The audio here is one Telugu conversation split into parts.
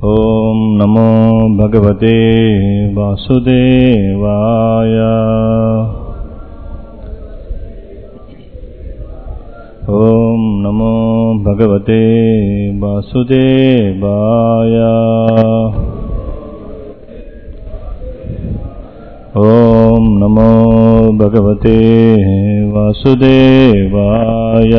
ॐ नमो भगवते वासुदेवाय ॐ नमो भगवते वासुदेवाय ॐ नमो भगवते वासुदेवाय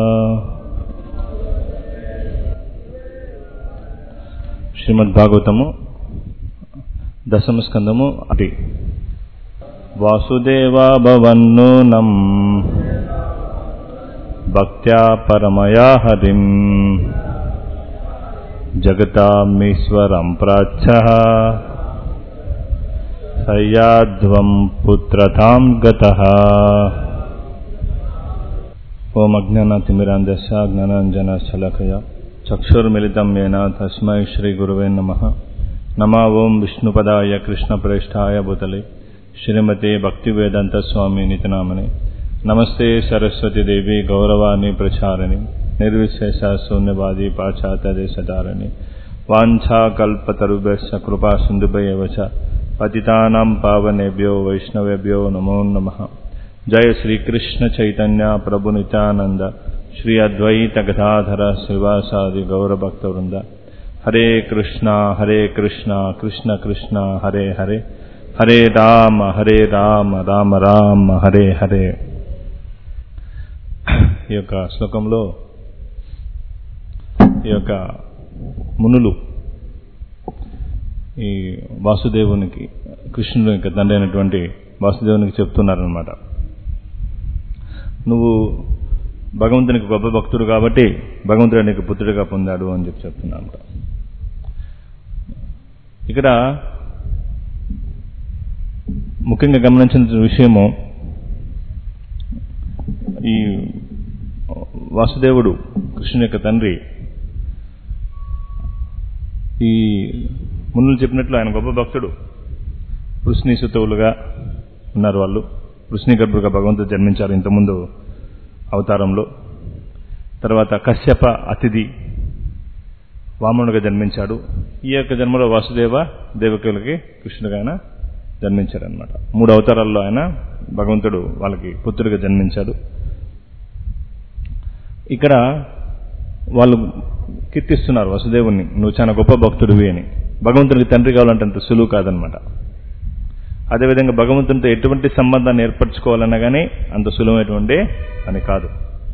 శ్రీమద్ భాగవతము దశమ స్కందము అది వాసుదేవా భవన్నూనం భక్త్యా పరమయా హరిం జగతామీశ్వరం ప్రాచ్ఛ సయ్యాధ్వం పుత్రతాం గత ఓం అజ్ఞానతిమిరాందశ జ్ఞానాంజన శలకయ చక్షుర్మిళితం येन తస్మై శ్రీగురువే నమ నమ ఓం విష్ణుపదాయ కృష్ణప్రేష్ఠాయ భూతలే శ్రీమతే భక్తివేదాంత స్వామి నితనామనే నమస్తే సరస్వతి దేవి గౌరవాన్ని ప్రచారిణి నిర్విశేష శూన్యవాది పాశ్చాత్య దేశధారిణి వాంఛాకల్పతరుభ్యశ్చ కృపా సింధుభయవ చ పతితానాం పావనేభ్యో వైష్ణవేభ్యో నమో నమః జయ శ్రీకృష్ణ చైతన్య ప్రభు నిత్యానంద శ్రీ అద్వైత గదాధర శ్రీవాసాది గౌరభక్త వృంద హరే కృష్ణ హరే కృష్ణ కృష్ణ కృష్ణ హరే హరే హరే రామ హరే రామ రామ రామ హరే హరే ఈ యొక్క శ్లోకంలో ఈ యొక్క మునులు ఈ వాసుదేవునికి కృష్ణుడు యొక్క తండ్రి అయినటువంటి వాసుదేవునికి చెప్తున్నారనమాట నువ్వు భగవంతునికి గొప్ప భక్తుడు కాబట్టి భగవంతుడు నీకు పుత్రుడిగా పొందాడు అని చెప్పి చెప్తున్నాను ఇక్కడ ముఖ్యంగా గమనించిన విషయము ఈ వాసుదేవుడు కృష్ణుని యొక్క తండ్రి ఈ మునులు చెప్పినట్లు ఆయన గొప్ప భక్తుడు వృష్ణి సుతవులుగా ఉన్నారు వాళ్ళు వృష్ణి గర్భుడుగా భగవంతుడు జన్మించారు ఇంతకుముందు అవతారంలో తర్వాత కశ్యప అతిథి వామనుడిగా జన్మించాడు ఈ యొక్క జన్మలో వాసుదేవ దేవకులకి కృష్ణుడిగా ఆయన జన్మించాడనమాట మూడు అవతారాల్లో ఆయన భగవంతుడు వాళ్ళకి పుత్రుడిగా జన్మించాడు ఇక్కడ వాళ్ళు కీర్తిస్తున్నారు వసుదేవుణ్ణి నువ్వు చాలా గొప్ప భక్తుడివి అని భగవంతుడికి తండ్రి కావాలంటే అంత సులువు కాదనమాట అదేవిధంగా భగవంతునితో ఎటువంటి సంబంధాన్ని ఏర్పరచుకోవాలన్నా కానీ అంత సులువైనటువంటి అని కాదు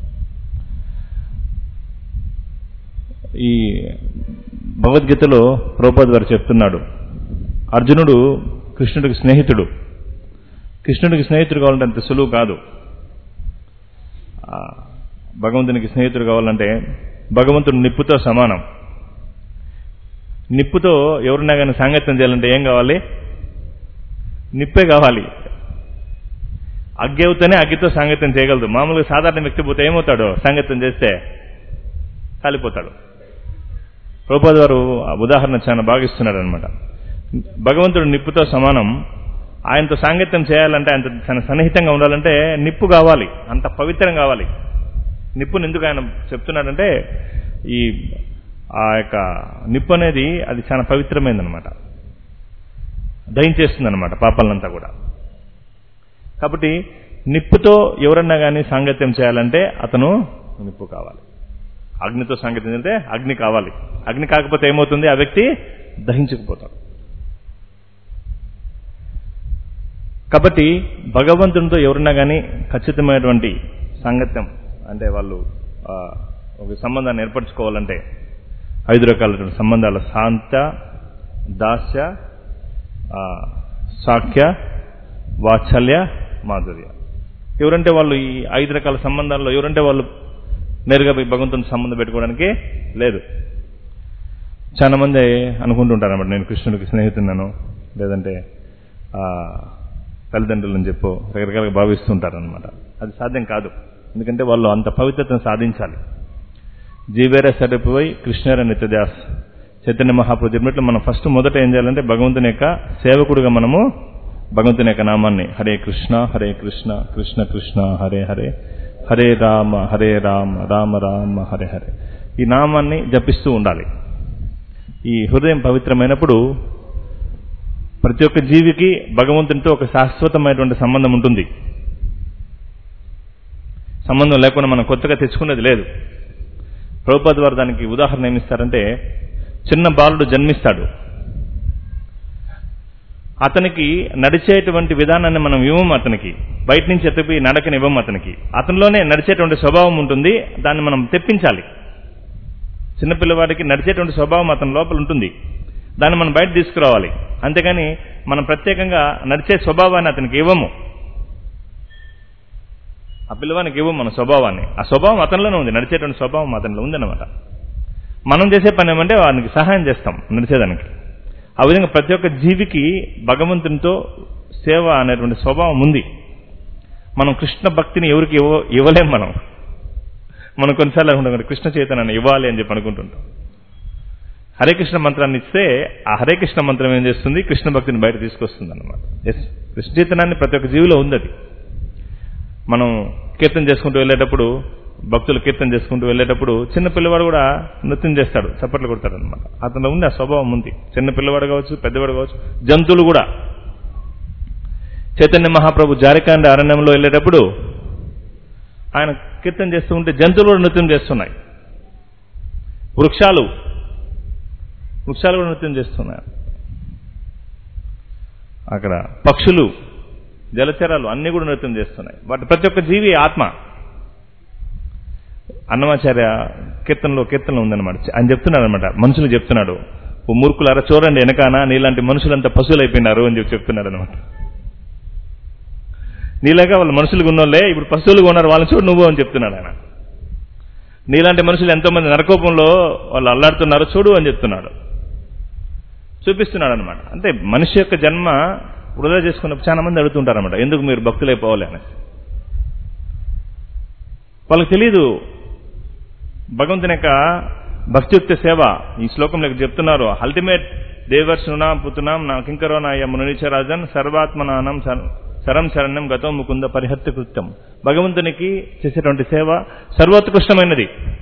ఈ భగవద్గీతలో ప్రోపద్ వారు చెప్తున్నాడు అర్జునుడు కృష్ణుడికి స్నేహితుడు కృష్ణుడికి స్నేహితుడు కావాలంటే అంత సులువు కాదు భగవంతునికి స్నేహితుడు కావాలంటే భగవంతుడు నిప్పుతో సమానం నిప్పుతో ఎవరున్నా కానీ సాంగత్యం చేయాలంటే ఏం కావాలి నిప్పే కావాలి అగ్గి అవుతూనే అగ్గితో సాంగత్యం చేయగలదు మామూలుగా సాధారణ వ్యక్తి పోతే ఏమవుతాడు సాంగత్యం చేస్తే కాలిపోతాడు ప్రభుపాద వారు ఉదాహరణ చాలా బాగా ఇస్తున్నాడు అనమాట భగవంతుడు నిప్పుతో సమానం ఆయనతో సాంగత్యం చేయాలంటే ఆయన తన సన్నిహితంగా ఉండాలంటే నిప్పు కావాలి అంత పవిత్రం కావాలి నిప్పుని ఎందుకు ఆయన చెప్తున్నాడంటే ఈ ఆ యొక్క నిప్పు అనేది అది చాలా పవిత్రమైందనమాట దహించేస్తుంది అనమాట పాపాలంతా కూడా కాబట్టి నిప్పుతో ఎవరన్నా కానీ సాంగత్యం చేయాలంటే అతను నిప్పు కావాలి అగ్నితో సాంగత్యం అంటే అగ్ని కావాలి అగ్ని కాకపోతే ఏమవుతుంది ఆ వ్యక్తి దహించకపోతాడు కాబట్టి భగవంతునితో ఎవరన్నా కానీ ఖచ్చితమైనటువంటి సాంగత్యం అంటే వాళ్ళు ఒక సంబంధాన్ని ఏర్పరచుకోవాలంటే ఐదు రకాల సంబంధాలు శాంత దాస్య సాఖ్య వాత్సల్య మాధుర్య ఎవరంటే వాళ్ళు ఈ ఐదు రకాల సంబంధాల్లో ఎవరంటే వాళ్ళు నేరుగా భగవంతుని సంబంధం పెట్టుకోవడానికి లేదు చాలా మంది అనుకుంటుంటారు అన్నమాట నేను కృష్ణుడికి స్నేహితున్నాను లేదంటే తల్లిదండ్రులని చెప్పు రకరకాలుగా భావిస్తుంటారనమాట అది సాధ్యం కాదు ఎందుకంటే వాళ్ళు అంత పవిత్రతను సాధించాలి జీవేర సరిపోయి కృష్ణర నిత్యదాస్ చైతన్య మహాప్రభు చెప్పినట్లు మనం ఫస్ట్ మొదట ఏం చేయాలంటే భగవంతుని యొక్క సేవకుడిగా మనము భగవంతుని యొక్క నామాన్ని హరే కృష్ణ హరే కృష్ణ కృష్ణ కృష్ణ హరే హరే హరే రామ హరే రామ రామ రామ హరే హరే ఈ నామాన్ని జపిస్తూ ఉండాలి ఈ హృదయం పవిత్రమైనప్పుడు ప్రతి ఒక్క జీవికి భగవంతునితో ఒక శాశ్వతమైనటువంటి సంబంధం ఉంటుంది సంబంధం లేకుండా మనం కొత్తగా తెచ్చుకునేది లేదు ప్రభుపాద వారు దానికి ఉదాహరణ ఏమిస్తారంటే చిన్న బాలుడు జన్మిస్తాడు అతనికి నడిచేటువంటి విధానాన్ని మనం ఇవ్వం అతనికి బయట నుంచి ఎత్తిపి నడకని ఇవ్వం అతనికి అతనిలోనే నడిచేటువంటి స్వభావం ఉంటుంది దాన్ని మనం తెప్పించాలి చిన్నపిల్లవాడికి నడిచేటువంటి స్వభావం అతని లోపల ఉంటుంది దాన్ని మనం బయట తీసుకురావాలి అంతేగాని మనం ప్రత్యేకంగా నడిచే స్వభావాన్ని అతనికి ఇవ్వము ఆ పిల్లవానికి ఇవ్వము మన స్వభావాన్ని ఆ స్వభావం అతనిలోనే ఉంది నడిచేటువంటి స్వభావం అతనిలో ఉందన్నమాట మనం చేసే పని ఏమంటే వానికి సహాయం చేస్తాం నడిచేదానికి ఆ విధంగా ప్రతి ఒక్క జీవికి భగవంతునితో సేవ అనేటువంటి స్వభావం ఉంది మనం కృష్ణ భక్తిని ఎవరికి ఇవ్వ ఇవ్వలేం మనం మనం కొన్నిసార్లు అనుకుంటాం కృష్ణ చైతన్యాన్ని ఇవ్వాలి అని చెప్పి అనుకుంటుంటాం హరే కృష్ణ మంత్రాన్ని ఇస్తే ఆ హరే కృష్ణ మంత్రం ఏం చేస్తుంది కృష్ణ భక్తిని బయట తీసుకొస్తుంది అనమాట ఎస్ కృష్ణ చైతన్యాన్ని ప్రతి ఒక్క జీవిలో ఉంది అది మనం కీర్తన చేసుకుంటూ వెళ్ళేటప్పుడు భక్తులు కీర్తన చేసుకుంటూ వెళ్ళేటప్పుడు చిన్న పిల్లవాడు కూడా నృత్యం చేస్తాడు చప్పట్లు కొడతాడు అనమాట అతను ఉంది ఆ స్వభావం ఉంది చిన్న పిల్లవాడు కావచ్చు పెద్దవాడు కావచ్చు జంతువులు కూడా చైతన్య మహాప్రభు జారికాండ అరణ్యంలో వెళ్ళేటప్పుడు ఆయన కీర్తన చేస్తూ ఉంటే జంతువులు కూడా నృత్యం చేస్తున్నాయి వృక్షాలు వృక్షాలు కూడా నృత్యం చేస్తున్నాయి అక్కడ పక్షులు జలచరాలు అన్ని కూడా నృత్యం చేస్తున్నాయి వాటి ప్రతి ఒక్క జీవి ఆత్మ అన్నమాచార్య కీర్తనలో కీర్తనలో ఉందన్నమాట ఆయన చెప్తున్నాడు అనమాట మనుషులు చెప్తున్నాడు ఓ మూర్ఖులారా చూడండి వెనకాన నీలాంటి మనుషులంతా పశువులు అయిపోయినారు అని చెప్పి చెప్తున్నాడు అనమాట నీలాగా వాళ్ళు మనుషులు ఉన్నోళ్ళే ఇప్పుడు పశువులుగా ఉన్నారు వాళ్ళని చూడు నువ్వు అని చెప్తున్నాడు ఆయన నీలాంటి మనుషులు ఎంతో మంది నరకోపంలో వాళ్ళు అల్లాడుతున్నారు చూడు అని చెప్తున్నాడు చూపిస్తున్నాడు అనమాట అంటే మనిషి యొక్క జన్మ వృధా చేసుకున్నప్పుడు చాలా మంది అడుగుతుంటారు అనమాట ఎందుకు మీరు భక్తులైపోవాలి అని వాళ్ళకి తెలియదు భగవంతుని యొక్క భక్తియుక్త సేవ ఈ శ్లోకంలో చెప్తున్నారు అల్టిమేట్ దేవర్షునా పుతునాం నా కింకరో నాయ మునిచరాజన్ సర్వాత్మనానం సరం శరణ్యం గతం ముకుంద పరిహత్య కృత్యం భగవంతునికి చేసేటువంటి సేవ సర్వోత్కృష్టమైనది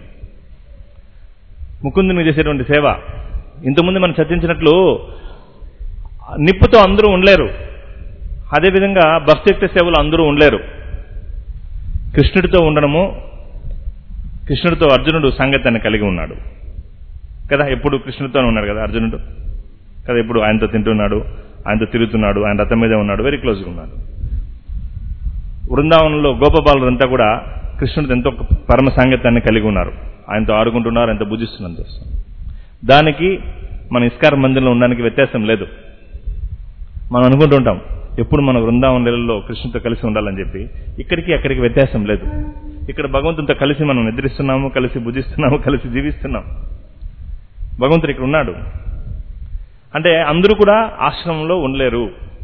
ముకుందునికి చేసేటువంటి సేవ ఇంతకుముందు మనం చర్చించినట్లు నిప్పుతో అందరూ ఉండలేరు అదేవిధంగా భక్తియుక్త సేవలు అందరూ ఉండలేరు కృష్ణుడితో ఉండడము కృష్ణుడితో అర్జునుడు సంగతాన్ని కలిగి ఉన్నాడు కదా ఎప్పుడు కృష్ణుడితోనే ఉన్నాడు కదా అర్జునుడు కదా ఎప్పుడు ఆయనతో తింటున్నాడు ఆయనతో తిరుగుతున్నాడు ఆయన రథం మీదే ఉన్నాడు వెరీ క్లోజ్గా ఉన్నాడు బృందావనంలో గోపబాలురంతా కూడా కృష్ణుడితో ఎంతో పరమ సాంగత్యాన్ని కలిగి ఉన్నారు ఆయనతో ఆడుకుంటున్నారు ఆయనతో భుజిస్తున్నారు చూస్తాం దానికి మన ఇస్కార మందిరంలో ఉండడానికి వ్యత్యాసం లేదు మనం అనుకుంటుంటాం ఎప్పుడు మన బృందావనంలో కృష్ణుతో కలిసి ఉండాలని చెప్పి ఇక్కడికి అక్కడికి వ్యత్యాసం లేదు ఇక్కడ భగవంతునితో కలిసి మనం నిద్రిస్తున్నాము కలిసి భుజిస్తున్నాము కలిసి జీవిస్తున్నాం భగవంతుడు ఇక్కడ ఉన్నాడు అంటే అందరూ కూడా ఆశ్రమంలో ఉండలేరు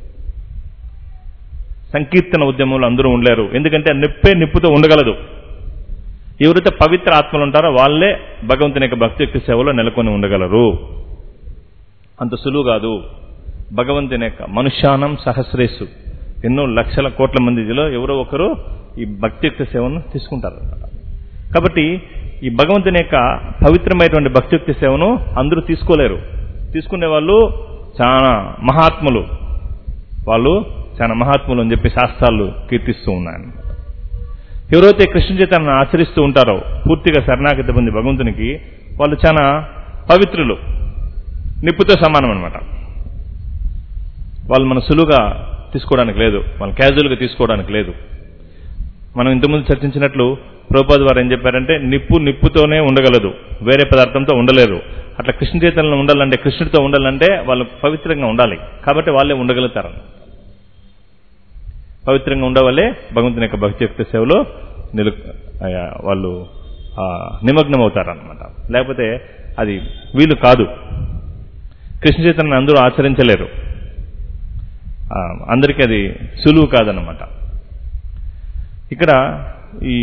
సంకీర్తన ఉద్యమంలో అందరూ ఉండలేరు ఎందుకంటే నిప్పే నిప్పుతో ఉండగలదు ఎవరైతే పవిత్ర ఆత్మలు ఉంటారో వాళ్ళే భగవంతుని యొక్క భక్తి యొక్క సేవలో నెలకొని ఉండగలరు అంత సులువు కాదు భగవంతుని యొక్క మనుష్యానం సహస్రేసు ఎన్నో లక్షల కోట్ల మందిలో ఎవరో ఒకరు ఈ భక్తి యొక్క సేవను తీసుకుంటారు కాబట్టి ఈ భగవంతుని యొక్క పవిత్రమైనటువంటి భక్తియుక్త సేవను అందరూ తీసుకోలేరు తీసుకునే వాళ్ళు చాలా మహాత్ములు వాళ్ళు చాలా మహాత్ములు అని చెప్పి శాస్త్రాలు కీర్తిస్తూ ఉన్నాయి ఎవరైతే కృష్ణ చైతన్యాన్ని ఆచరిస్తూ ఉంటారో పూర్తిగా శరణాగతి పొంది భగవంతునికి వాళ్ళు చాలా పవిత్రులు నిప్పుతో సమానం అనమాట వాళ్ళు మన సులువుగా తీసుకోవడానికి లేదు వాళ్ళు క్యాజువల్గా తీసుకోవడానికి లేదు మనం ఇంతకుముందు చర్చించినట్లు ప్రభుపాద్ వారు ఏం చెప్పారంటే నిప్పు నిప్పుతోనే ఉండగలదు వేరే పదార్థంతో ఉండలేరు అట్లా కృష్ణ చైతన్యంలో ఉండాలంటే కృష్ణుడితో ఉండాలంటే వాళ్ళు పవిత్రంగా ఉండాలి కాబట్టి వాళ్ళే ఉండగలుగుతారు పవిత్రంగా ఉండవల్లే భగవంతుని యొక్క భక్తియుక్త సేవలో నిలు వాళ్ళు నిమగ్నం అవుతారనమాట లేకపోతే అది వీలు కాదు కృష్ణ చైతన్యాన్ని అందరూ ఆచరించలేరు అందరికీ అది సులువు కాదనమాట ఇక్కడ ఈ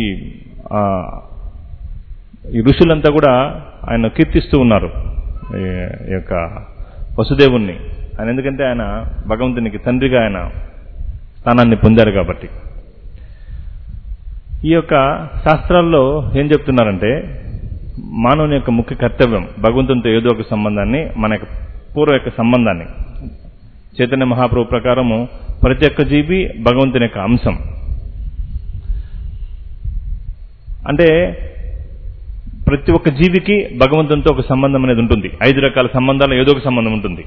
ఈ ఋషులంతా కూడా ఆయన కీర్తిస్తూ ఉన్నారు ఈ యొక్క వసుదేవుణ్ణి ఆయన ఎందుకంటే ఆయన భగవంతునికి తండ్రిగా ఆయన స్థానాన్ని పొందారు కాబట్టి ఈ యొక్క శాస్త్రాల్లో ఏం చెప్తున్నారంటే మానవుని యొక్క ముఖ్య కర్తవ్యం భగవంతునితో ఏదో ఒక సంబంధాన్ని మన యొక్క పూర్వ యొక్క సంబంధాన్ని చైతన్య మహాప్రభు ప్రకారము ప్రతి ఒక్క జీవి భగవంతుని యొక్క అంశం అంటే ప్రతి ఒక్క జీవికి భగవంతునితో ఒక సంబంధం అనేది ఉంటుంది ఐదు రకాల సంబంధాలు ఏదో ఒక సంబంధం ఉంటుంది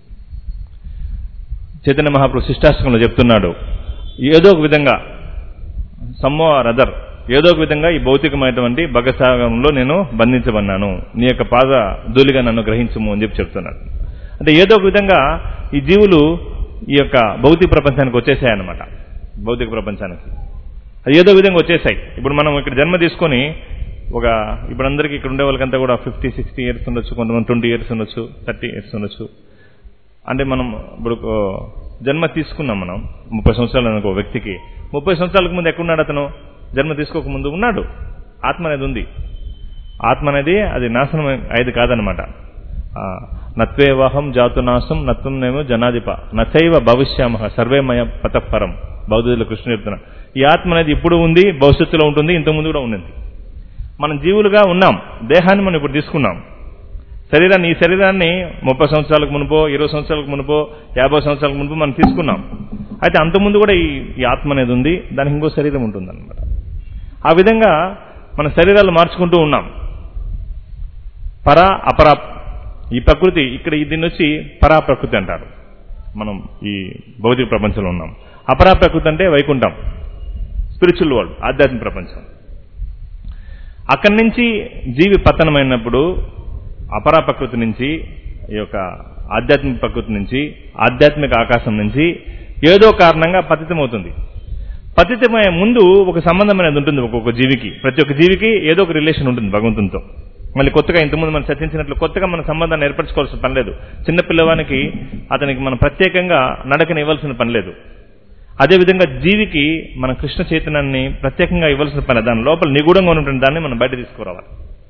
చైతన్య మహాప్రభు శిష్టాష్టకంలో చెప్తున్నాడు ఏదో ఒక విధంగా సమ్మో ఆర్ అదర్ ఏదో ఒక విధంగా ఈ భౌతికమైనటువంటి భగసాగంలో నేను బంధించబన్నాను నీ యొక్క పాద ధూళిగా నన్ను గ్రహించము అని చెప్పి చెప్తున్నాడు అంటే ఏదో ఒక విధంగా ఈ జీవులు ఈ యొక్క భౌతిక ప్రపంచానికి వచ్చేసాయన్నమాట భౌతిక ప్రపంచానికి అది ఏదో విధంగా వచ్చేసాయి ఇప్పుడు మనం ఇక్కడ జన్మ తీసుకొని ఒక ఇప్పుడు అందరికీ ఇక్కడ ఉండే వాళ్ళకంతా కూడా ఫిఫ్టీ సిక్స్టీ ఇయర్స్ ఉండొచ్చు కొంతమంది ట్వంటీ ఇయర్స్ ఉండొచ్చు థర్టీ ఇయర్స్ ఉండొచ్చు అంటే మనం ఇప్పుడు ఓ, జన్మ తీసుకున్నాం మనం ముప్పై సంవత్సరాలు అనుకో వ్యక్తికి ముప్పై సంవత్సరాలకు ముందు ఎక్కడున్నాడు అతను జన్మ తీసుకోక ముందు ఉన్నాడు ఆత్మ అనేది ఉంది ఆత్మ అనేది అది నాశనం అయ్యేది కాదనమాట ఆ, నత్వేవాహం జాతునాశం నత్వమేమో జనాధిప నచైవ భవిష్యామ సర్వేమయ పతపరం బౌద్ధుల కృష్ణ చెప్తున్నా ఈ ఆత్మ అనేది ఇప్పుడు ఉంది భవిష్యత్తులో ఉంటుంది ఇంతకుముందు కూడా ఉండింది మనం జీవులుగా ఉన్నాం దేహాన్ని మనం ఇప్పుడు తీసుకున్నాం శరీరాన్ని ఈ శరీరాన్ని ముప్పై సంవత్సరాలకు మునుపో ఇరవై సంవత్సరాలకు మునుపో యాభై సంవత్సరాలకు మునుపో మనం తీసుకున్నాం అయితే అంతకుముందు కూడా ఈ ఈ ఆత్మ అనేది ఉంది దానికి ఇంకో శరీరం ఉంటుందన్నమాట ఆ విధంగా మన శరీరాలు మార్చుకుంటూ ఉన్నాం పరా అపరా ఈ ప్రకృతి ఇక్కడ ఈ దీన్ని వచ్చి పరా ప్రకృతి అంటారు మనం ఈ భౌతిక ప్రపంచంలో ఉన్నాం అపరా ప్రకృతి అంటే వైకుంఠం స్పిరిచువల్ వరల్డ్ ఆధ్యాత్మిక ప్రపంచం అక్కడి నుంచి జీవి పతనమైనప్పుడు అపరా ప్రకృతి నుంచి ఈ యొక్క ఆధ్యాత్మిక ప్రకృతి నుంచి ఆధ్యాత్మిక ఆకాశం నుంచి ఏదో కారణంగా పతితమవుతుంది పతితమయ్యే ముందు ఒక సంబంధం అనేది ఉంటుంది ఒక్కొక్క జీవికి ప్రతి ఒక్క జీవికి ఏదో ఒక రిలేషన్ ఉంటుంది భగవంతునితో మళ్ళీ కొత్తగా ఇంతకుముందు మనం చర్చించినట్లు కొత్తగా మన సంబంధాన్ని ఏర్పరచుకోవాల్సిన పని లేదు చిన్న పిల్లవానికి అతనికి మనం ప్రత్యేకంగా నడకని ఇవ్వాల్సిన పని లేదు అదేవిధంగా జీవికి మన కృష్ణ చైతన్యాన్ని ప్రత్యేకంగా ఇవ్వాల్సిన పని దాని లోపల నిగూఢంగా ఉన్నటువంటి దాన్ని మనం బయట తీసుకురావాలి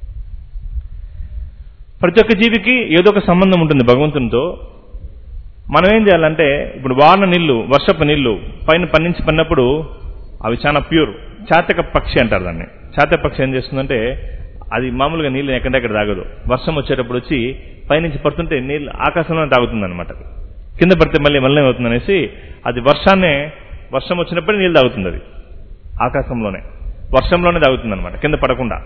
ప్రతి ఒక్క జీవికి ఏదో ఒక సంబంధం ఉంటుంది భగవంతునితో మనం ఏం చేయాలంటే ఇప్పుడు వాన నీళ్లు వర్షపు నీళ్లు పైన పన్నించి పడినప్పుడు అవి చాలా ప్యూర్ చాతక పక్షి అంటారు దాన్ని చాతక పక్షి ఏం చేస్తుందంటే అది మామూలుగా నీళ్ళు ఎక్కడెక్కడ తాగదు వర్షం వచ్చేటప్పుడు వచ్చి పైనుంచి పడుతుంటే నీళ్ళు ఆకాశంలోనే తాగుతుంది అనమాట కింద పడితే మళ్ళీ మళ్ళీ అవుతుంది అనేసి అది వర్షాన్నే వర్షం వచ్చినప్పుడే నీళ్ళు తాగుతుంది అది ఆకాశంలోనే వర్షంలోనే తాగుతుంది అనమాట కింద పడకుండా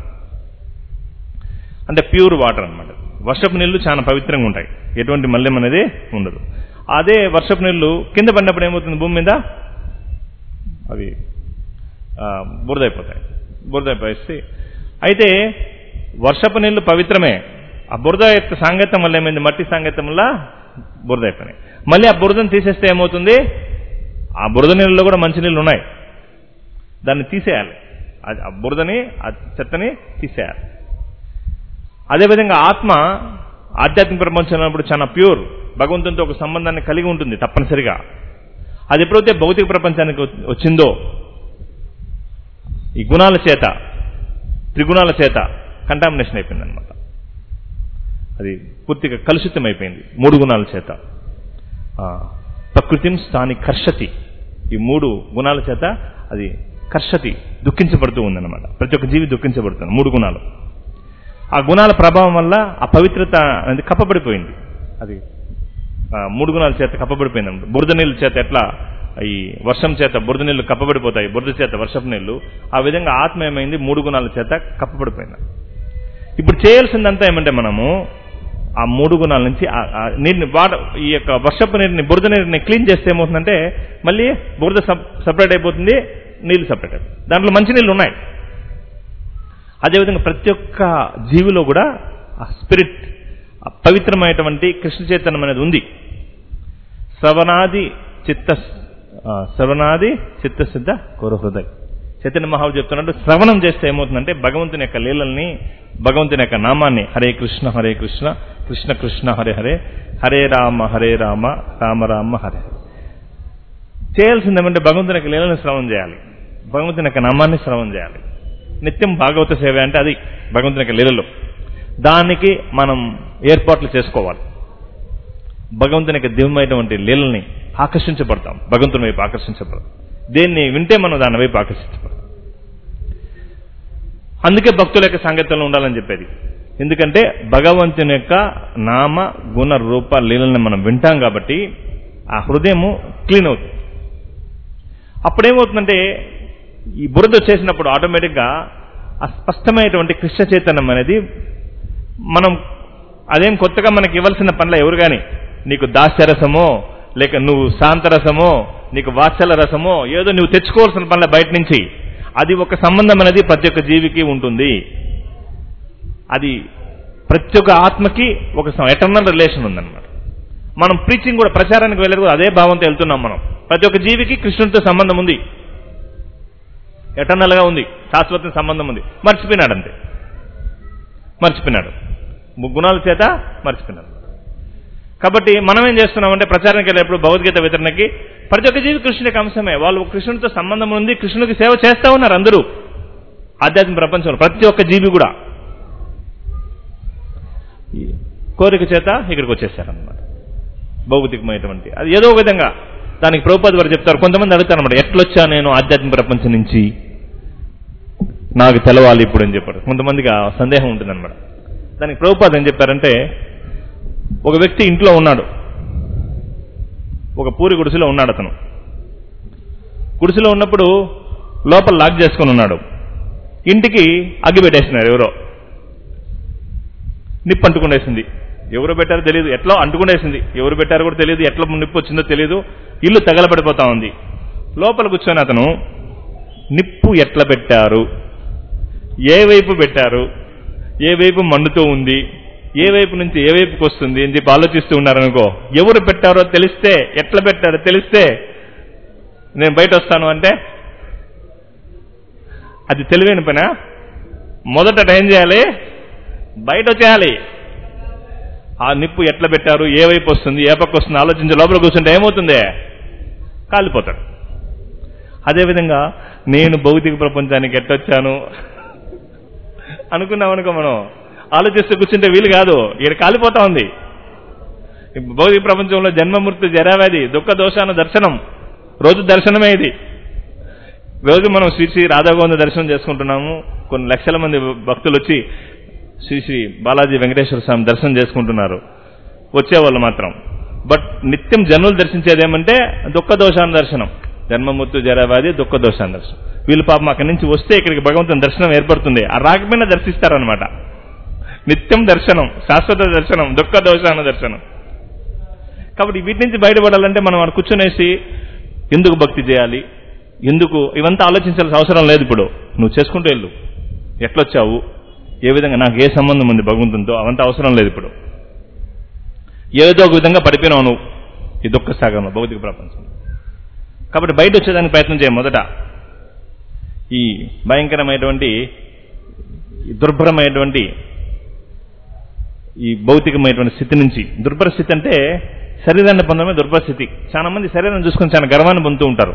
అంటే ప్యూర్ వాటర్ అన్నమాట వర్షపు నీళ్లు చాలా పవిత్రంగా ఉంటాయి ఎటువంటి మల్యం అనేది ఉండదు అదే వర్షపు నీళ్లు కింద పడినప్పుడు ఏమవుతుంది భూమి మీద అవి ఆ, బురదైపోతాయి బురదైపోయేసి అయితే వర్షపు నీళ్లు పవిత్రమే ఆ బురద యొక్క సాంగత్యం వల్ల ఏమైంది మట్టి సాంగత్యం వల్ల బురద అయిపోయినాయి మళ్ళీ ఆ బురదను తీసేస్తే ఏమవుతుంది ఆ బురద నీళ్ళలో కూడా మంచి నీళ్ళు ఉన్నాయి దాన్ని తీసేయాలి అది ఆ బురదని ఆ చెత్తని తీసేయాలి అదేవిధంగా ఆత్మ ఆధ్యాత్మిక ప్రపంచంలో ఉన్నప్పుడు చాలా ప్యూర్ భగవంతునితో ఒక సంబంధాన్ని కలిగి ఉంటుంది తప్పనిసరిగా అది ఎప్పుడైతే భౌతిక ప్రపంచానికి వచ్చి- వచ్చిందో ఈ గుణాల చేత త్రిగుణాల చేత కంటామినేషన్ అయిపోయింది అనమాట అది పూర్తిగా కలుషితం అయిపోయింది మూడు గుణాల చేత ఆ, ప్రకృతిం స్థాని కర్షతి ఈ మూడు గుణాల చేత అది కర్షతి దుఃఖించబడుతూ ఉందన్నమాట ప్రతి ఒక్క జీవి దుఃఖించబడుతుంది మూడు గుణాలు ఆ గుణాల ప్రభావం వల్ల ఆ పవిత్రత అనేది కప్పబడిపోయింది అది ఆ, మూడు గుణాల చేత కప్పబడిపోయింది అన్నమాట బురద నీళ్ళ చేత ఎట్లా ఈ వర్షం చేత బురద నీళ్లు కప్పబడిపోతాయి బురద చేత వర్షపు నీళ్లు ఆ విధంగా ఆత్మ ఏమైంది మూడు గుణాల చేత కప్పబడిపోయింది ఇప్పుడు చేయాల్సిందంతా ఏమంటే మనము ఆ మూడు గుణాల నుంచి ఆ- ఆ నీటిని వాటర్ ఈ యొక్క వర్షపు నీటిని బురద నీటిని క్లీన్ చేస్తే ఏమవుతుందంటే మళ్ళీ బురద సపరేట్ అయిపోతుంది నీళ్లు సపరేట్ అయిపోతుంది దాంట్లో మంచి నీళ్ళు ఉన్నాయి అదేవిధంగా ప్రతి ఒక్క జీవిలో కూడా ఆ స్పిరిట్ ఆ పవిత్రమైనటువంటి కృష్ణ చైతన్యం అనేది ఉంది శ్రవణాది చిత్త ఆ, శ్రవణాది చిత్తసిద్ధ కోర హృదయ చైతన్య మహావు చెప్తున్నట్టు శ్రవణం చేస్తే ఏమవుతుందంటే భగవంతుని యొక్క లీలల్ని భగవంతుని యొక్క నామాన్ని హరే కృష్ణ హరే కృష్ణ కృష్ణ కృష్ణ హరే హరే హరే రామ హరే రామ రామ రామ హరే హరే చేయాల్సింది ఏమంటే భగవంతుని యొక్క లీలని శ్రవణం చేయాలి భగవంతుని యొక్క నామాన్ని శ్రవణం చేయాలి నిత్యం భాగవత సేవ అంటే అది భగవంతుని యొక్క లీలలు దానికి మనం ఏర్పాట్లు చేసుకోవాలి భగవంతుని యొక్క దివ్యమైనటువంటి లీలని ఆకర్షించబడతాం భగవంతుని వైపు ఆకర్షించబడతాం దేన్ని వింటే మనం దాని వైపు ఆకర్షించబడతాం అందుకే భక్తుల యొక్క సాంగత్యంలో ఉండాలని చెప్పేది ఎందుకంటే భగవంతుని యొక్క నామ గుణ రూప లీలల్ని మనం వింటాం కాబట్టి ఆ హృదయము క్లీన్ అవుతుంది అప్పుడేమవుతుందంటే ఈ బురద వచ్చేసినప్పుడు ఆటోమేటిక్గా ఆ స్పష్టమైనటువంటి కృష్ణ చైతన్యం అనేది మనం అదేం కొత్తగా మనకి ఇవ్వాల్సిన పనుల ఎవరు కానీ నీకు దాస్యరసమో లేక నువ్వు శాంతరసమో నీకు వాత్సల రసమో ఏదో నువ్వు తెచ్చుకోవాల్సిన పనుల బయట నుంచి అది ఒక సంబంధం అనేది ప్రతి ఒక్క జీవికి ఉంటుంది అది ప్రతి ఒక్క ఆత్మకి ఒక ఎటర్నల్ రిలేషన్ ఉందన్నమాట మనం ప్రీచింగ్ కూడా ప్రచారానికి వెళ్ళేది కూడా అదే భావంతో వెళ్తున్నాం మనం ప్రతి ఒక్క జీవికి కృష్ణుడితో సంబంధం ఉంది ఎటర్నల్ గా ఉంది శాశ్వత సంబంధం ఉంది మర్చిపోయినాడు అంతే మర్చిపోయినాడు గుణాల చేత మర్చిపోయినాడు కాబట్టి మనం ఏం చేస్తున్నామంటే ప్రచారానికి వెళ్ళేప్పుడు భగవద్గీత వితరణకి ప్రతి ఒక్క జీవి కృష్ణుడికి అంశమే వాళ్ళు కృష్ణుడితో సంబంధం ఉంది కృష్ణుడికి సేవ చేస్తా ఉన్నారు అందరూ ఆధ్యాత్మిక ప్రపంచంలో ప్రతి ఒక్క జీవి కూడా ఈ కోరిక చేత ఇక్కడికి వచ్చేసారనమాట భౌతికమైనటువంటి అది ఏదో ఒక విధంగా దానికి ప్రభుపాద వారు చెప్తారు కొంతమంది అడుగుతారు అనమాట ఎట్లొచ్చా నేను ఆధ్యాత్మిక ప్రపంచం నుంచి నాకు తెలవాలి ఇప్పుడు అని చెప్పారు కొంతమందికి ఆ సందేహం ఉంటుందన్నమాట దానికి ప్రభుపాద ఏం చెప్పారంటే ఒక వ్యక్తి ఇంట్లో ఉన్నాడు ఒక పూరి గుడిసెలో ఉన్నాడు అతను గుడిసెలో ఉన్నప్పుడు లోపల లాక్ చేసుకుని ఉన్నాడు ఇంటికి అగ్గి పెట్టేసినారు ఎవరో నిప్పు అంటుకునేసింది ఎవరు పెట్టారో తెలియదు ఎట్లా అంటుకునేసింది ఎవరు పెట్టారో కూడా తెలియదు ఎట్లా నిప్పు వచ్చిందో తెలియదు ఇల్లు తగలబడిపోతా ఉంది లోపల కూర్చొని అతను నిప్పు ఎట్లా పెట్టారు ఏ వైపు పెట్టారు ఏ వైపు మండుతూ ఉంది ఏ వైపు నుంచి ఏ వైపుకి వస్తుంది అని చెప్పి ఆలోచిస్తూ ఉన్నారనుకో ఎవరు పెట్టారో తెలిస్తే ఎట్లా పెట్టారో తెలిస్తే నేను బయట వస్తాను అంటే అది తెలివైన పనా మొదట ఏం చేయాలి బయట వచ్చేయాలి ఆ నిప్పు ఎట్లా పెట్టారు ఏ వైపు వస్తుంది ఏ పక్క వస్తుంది ఆలోచించి లోపల కూర్చుంటే ఏమవుతుంది కాలిపోతాడు అదేవిధంగా నేను భౌతిక ప్రపంచానికి ఎట్టొచ్చాను అనుకున్నాం అనుకో మనం ఆలోచిస్తూ కూర్చుంటే వీలు కాదు ఇక్కడ కాలిపోతా ఉంది భౌతిక ప్రపంచంలో జన్మమృతి జరావ్యాధి దుఃఖ దోషాన దర్శనం రోజు దర్శనమే ఇది రోజు మనం శ్రీ శ్రీ రాధాగోవింద దర్శనం చేసుకుంటున్నాము కొన్ని లక్షల మంది భక్తులు వచ్చి శ్రీ శ్రీ బాలాజీ వెంకటేశ్వర స్వామి దర్శనం చేసుకుంటున్నారు వచ్చేవాళ్ళు మాత్రం బట్ నిత్యం జనులు దర్శించేది ఏమంటే దుఃఖ దోషాన దర్శనం జన్మమృత్యు జరావ్యాధి దుఃఖ దోషాన దర్శనం వీళ్ళు పాపం అక్కడి నుంచి వస్తే ఇక్కడికి భగవంతుని దర్శనం ఏర్పడుతుంది ఆ రాకపోయినా దర్శిస్తారనమాట నిత్యం దర్శనం శాశ్వత దర్శనం దుఃఖ దోషాన దర్శనం కాబట్టి వీటి నుంచి బయటపడాలంటే మనం అక్కడ కూర్చునేసి ఎందుకు భక్తి చేయాలి ఎందుకు ఇవంతా ఆలోచించాల్సిన అవసరం లేదు ఇప్పుడు నువ్వు చేసుకుంటూ వెళ్ళు ఎట్లొచ్చావు ఏ విధంగా నాకు ఏ సంబంధం ఉంది భగవంతునితో అవంతా అవసరం లేదు ఇప్పుడు ఏదో ఒక విధంగా పడిపోయినావు నువ్వు ఈ దుఃఖ సాగరంలో భౌతిక ప్రపంచం కాబట్టి బయట వచ్చేదానికి ప్రయత్నం చేయ మొదట ఈ భయంకరమైనటువంటి ఈ దుర్భరమైనటువంటి ఈ భౌతికమైనటువంటి స్థితి నుంచి దుర్భర స్థితి అంటే శరీరాన్ని పొందడమే దుర్భర స్థితి చాలా మంది శరీరం చూసుకొని చాలా గర్వాన్ని పొందుతూ ఉంటారు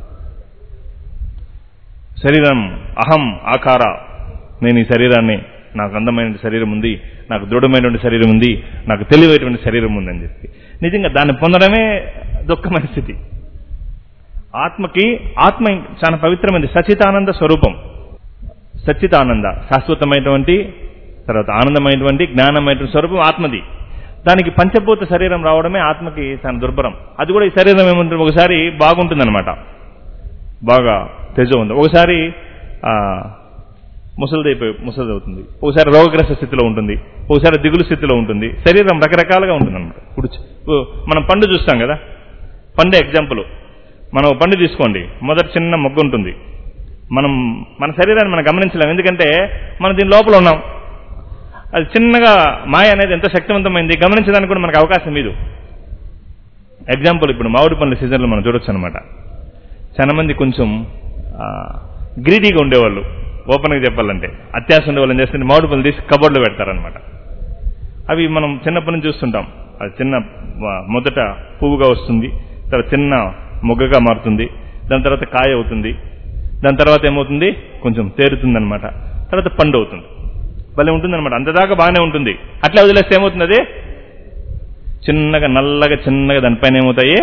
శరీరం అహం ఆకార నేను ఈ శరీరాన్ని నాకు అందమైన శరీరం ఉంది నాకు దృఢమైనటువంటి శరీరం ఉంది నాకు తెలివైనటువంటి శరీరం ఉందని చెప్పి నిజంగా దాన్ని పొందడమే దుఃఖమైన స్థితి ఆత్మకి ఆత్మ చాలా పవిత్రమైనది సచితానంద స్వరూపం సచ్చితానంద శాశ్వతమైనటువంటి తర్వాత ఆనందమైనటువంటి జ్ఞానమైనటువంటి స్వరూపం ఆత్మది దానికి పంచభూత శరీరం రావడమే ఆత్మకి చాలా దుర్భరం అది కూడా ఈ శరీరం ఏముంటుంది ఒకసారి బాగుంటుందన్నమాట బాగా తేజో ఉంది ఒకసారి ముసలిదైపోయి ముసలిది అవుతుంది ఒకసారి రోగగ్రస్త స్థితిలో ఉంటుంది ఒకసారి దిగులు స్థితిలో ఉంటుంది శరీరం రకరకాలుగా ఉంటుంది అనమాట ఇప్పుడు మనం పండు చూస్తాం కదా పండు ఎగ్జాంపుల్ మనం పండు తీసుకోండి మొదటి చిన్న మొగ్గు ఉంటుంది మనం మన శరీరాన్ని మనం గమనించలేం ఎందుకంటే మనం దీని లోపల ఉన్నాం అది చిన్నగా మాయ అనేది ఎంత శక్తివంతమైంది గమనించడానికి కూడా మనకు అవకాశం లేదు ఎగ్జాంపుల్ ఇప్పుడు మామిడి పండ్ల సీజన్లో మనం చూడొచ్చు అనమాట చాలా మంది కొంచెం గ్రీడీగా ఉండేవాళ్ళు ఓపెన్గా చెప్పాలంటే అత్యాశ ఉండేవాళ్ళు ఏం చేస్తుంటే మామిడి పళ్ళు తీసి కబోర్డ్లో పెడతారనమాట అవి మనం చిన్నప్పటి నుంచి చూస్తుంటాం అది చిన్న మొదట పువ్వుగా వస్తుంది తర్వాత చిన్న మొగ్గగా మారుతుంది దాని తర్వాత కాయ అవుతుంది దాని తర్వాత ఏమవుతుంది కొంచెం తేరుతుంది అనమాట తర్వాత పండు అవుతుంది భలే ఉంటుందన్నమాట అంతదాకా బాగానే ఉంటుంది అట్లా వదిలేస్తే ఏమవుతుంది అది చిన్నగా నల్లగా చిన్నగా దానిపైన ఏమవుతాయి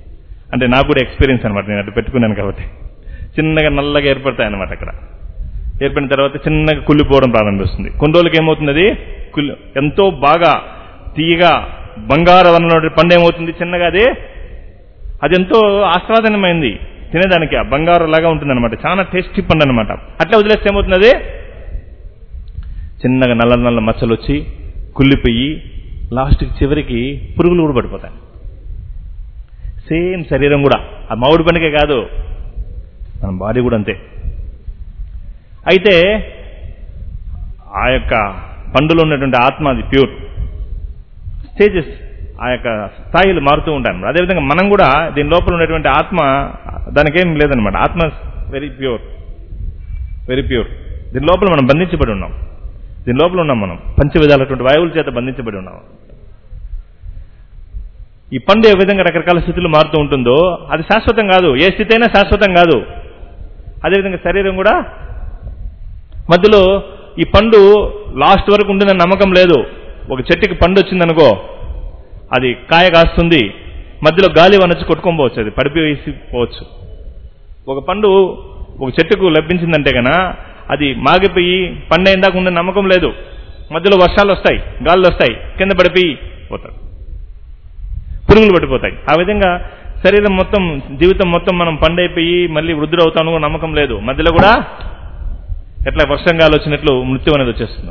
అంటే నాకు కూడా ఎక్స్పీరియన్స్ అనమాట నేను అటు పెట్టుకున్నాను కాబట్టి చిన్నగా నల్లగా ఏర్పడతాయి అనమాట అక్కడ ఏర్పడిన తర్వాత చిన్నగా కుళ్ళిపోవడం ప్రారంభిస్తుంది కొన్ని రోజులకి ఏమవుతుంది అది కుళ్ళి ఎంతో బాగా తీయగా బంగారం అన్న పండు ఏమవుతుంది చిన్నగా అది అది ఎంతో ఆస్వాదనమైంది తినేదానికి ఆ బంగారం లాగా ఉంటుంది అనమాట చాలా టేస్టీ పండు అనమాట అట్లా వదిలేస్తే ఏమవుతుంది అది చిన్నగా నల్ల నల్ల మచ్చలు వచ్చి కుళ్ళిపోయి లాస్ట్కి చివరికి పురుగులు కూడా పడిపోతాయి సేమ్ శరీరం కూడా ఆ మామిడి పండుగే కాదు మన బాడీ కూడా అంతే అయితే ఆ యొక్క పండులో ఉన్నటువంటి ఆత్మ అది ప్యూర్ స్టేజెస్ ఆ యొక్క స్థాయిలు మారుతూ ఉంటాయి అన్నమాట అదేవిధంగా మనం కూడా దీని లోపల ఉన్నటువంటి ఆత్మ దానికేం లేదనమాట ఆత్మ వెరీ ప్యూర్ వెరీ ప్యూర్ దీని లోపల మనం బంధించబడి ఉన్నాం దీని లోపల ఉన్నాం మనం పంచ విధాలటువంటి వాయువుల చేత బంధించబడి ఉన్నాం ఈ పండు ఏ విధంగా రకరకాల స్థితులు మారుతూ ఉంటుందో అది శాశ్వతం కాదు ఏ స్థితి అయినా శాశ్వతం కాదు అదేవిధంగా శరీరం కూడా మధ్యలో ఈ పండు లాస్ట్ వరకు ఉంటుందని నమ్మకం లేదు ఒక చెట్టుకి పండు వచ్చిందనుకో అది కాయ కాస్తుంది మధ్యలో గాలి వనొచ్చి కొట్టుకొని పోవచ్చు అది పడిపోయేసి పోవచ్చు ఒక పండు ఒక చెట్టుకు లభించిందంటే గన అది మాగిపోయి పండు అయిన దాకా ఉందని నమ్మకం లేదు మధ్యలో వర్షాలు వస్తాయి గాలులు వస్తాయి కింద పడిపోయి పోతాడు పురుగులు పడిపోతాయి ఆ విధంగా శరీరం మొత్తం జీవితం మొత్తం మనం పండైపోయి మళ్ళీ వృద్ధుడు అవుతాను నమ్మకం లేదు మధ్యలో కూడా ఎట్లా వర్షంగాలు వచ్చినట్లు మృత్యు అనేది వచ్చేస్తుంది